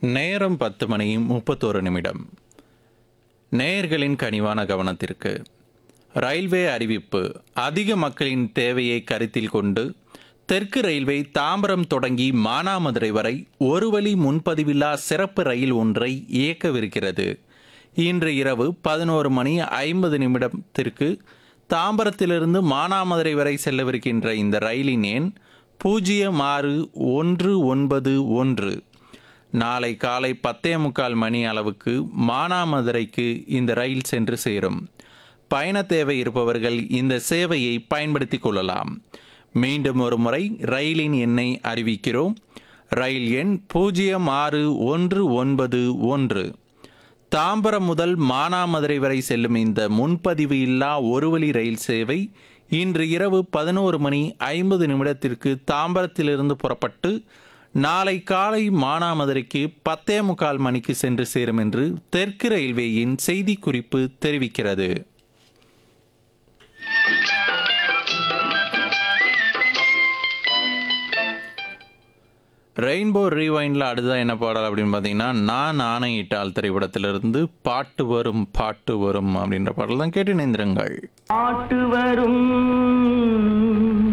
நேரம் பத்து மணி முப்பத்தோரு நிமிடம் நேயர்களின் கனிவான கவனத்திற்கு ரயில்வே அறிவிப்பு அதிக மக்களின் தேவையை கருத்தில் கொண்டு தெற்கு ரயில்வே தாம்பரம் தொடங்கி மானாமதுரை வரை ஒரு வழி முன்பதிவில்லா சிறப்பு ரயில் ஒன்றை இயக்கவிருக்கிறது இன்று இரவு பதினோரு மணி ஐம்பது நிமிடத்திற்கு தாம்பரத்திலிருந்து மானாமதுரை வரை செல்லவிருக்கின்ற இந்த ரயிலின் எண் பூஜ்ஜியம் ஆறு ஒன்று ஒன்பது ஒன்று நாளை காலை பத்தே முக்கால் மணி அளவுக்கு மானாமதுரைக்கு இந்த ரயில் சென்று சேரும் பயண தேவை இருப்பவர்கள் இந்த சேவையை பயன்படுத்திக் கொள்ளலாம் மீண்டும் ஒரு முறை ரயிலின் எண்ணை அறிவிக்கிறோம் ரயில் எண் பூஜ்ஜியம் ஆறு ஒன்று ஒன்பது ஒன்று தாம்பரம் முதல் மானாமதுரை வரை செல்லும் இந்த முன்பதிவு இல்லா ஒரு வழி ரயில் சேவை இன்று இரவு பதினோரு மணி ஐம்பது நிமிடத்திற்கு தாம்பரத்திலிருந்து புறப்பட்டு நாளை காலை மானாமதுரைக்கு பத்தே முக்கால் மணிக்கு சென்று சேரும் என்று தெற்கு ரயில்வேயின் செய்திக்குறிப்பு தெரிவிக்கிறது ரெயின்போ ரீவைண்டில் அடுத்ததாக என்ன பாடல் அப்படின்னு பார்த்தீங்கன்னா நான் ஆணையிட்டால் திரைப்படத்திலிருந்து பாட்டு வரும் பாட்டு வரும் அப்படின்ற பாடல் தான் கேட்டு நிந்திருங்கள் பாட்டு வரும்